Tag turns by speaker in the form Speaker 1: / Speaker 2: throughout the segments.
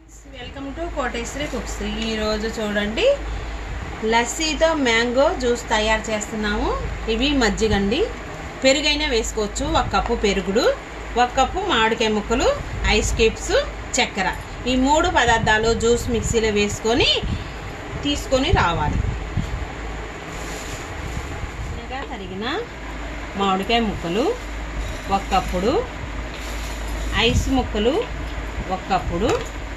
Speaker 1: friends welcome to Koteswari cooks ఈరోజు చూడండి లస్సీతో mango juice తయారు చేస్తున్నాము ఇవి మజ్జిగండి పెరుగైనా వేసుకోవచ్చు ఒక కప్పు పెరుగుడు ఒక కప్పు మామిడికాయ ముక్కలు ఐస్ క్యూబ్స్ చక్కెర ఈ మూడు పదార్థాలు జ్యూస్ మిక్సీలో వేసుకొని తీసుకొని రావాలి చిన్నగా తరిగిన మామిడికాయ ముక్కలు ఒక కప్పుడు ఐస్ ముక్కలు ఒక కప్పుడు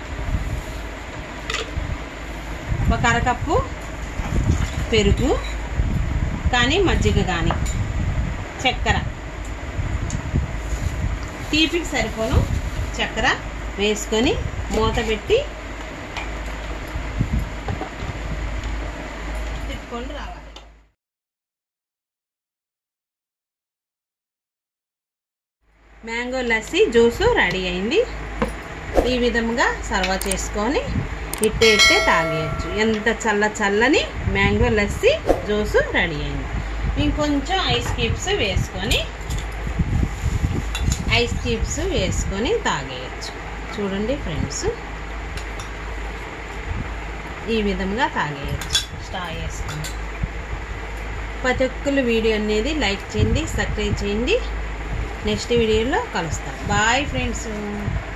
Speaker 1: ఒక అరకప్పు పెరుగు కానీ మజ్జిగ కానీ చక్కెర తీపికి సరిపోను చక్కెర వేసుకొని మూత పెట్టి తిప్పుకొని రావాలి మ్యాంగో లస్సీ జ్యూసు రెడీ అయింది ఈ విధంగా సర్వ్ చేసుకొని ఇట్టే ఇట్టే తాగేయచ్చు ఎంత చల్ల చల్లని మ్యాంగో లస్సీ జ్యూసు రెడీ అయింది ఇంకొంచెం ఐస్ క్యూబ్స్ వేసుకొని ఐస్ క్యూబ్స్ వేసుకొని తాగేయచ్చు చూడండి ఫ్రెండ్స్ ఈ విధంగా తాగేయచ్చు స్టా వేసుకొని ప్రతి ఒక్కరు వీడియో అనేది లైక్ చేయండి సబ్స్క్రైబ్ చేయండి నెక్స్ట్ వీడియోలో కలుస్తాం బాయ్ ఫ్రెండ్స్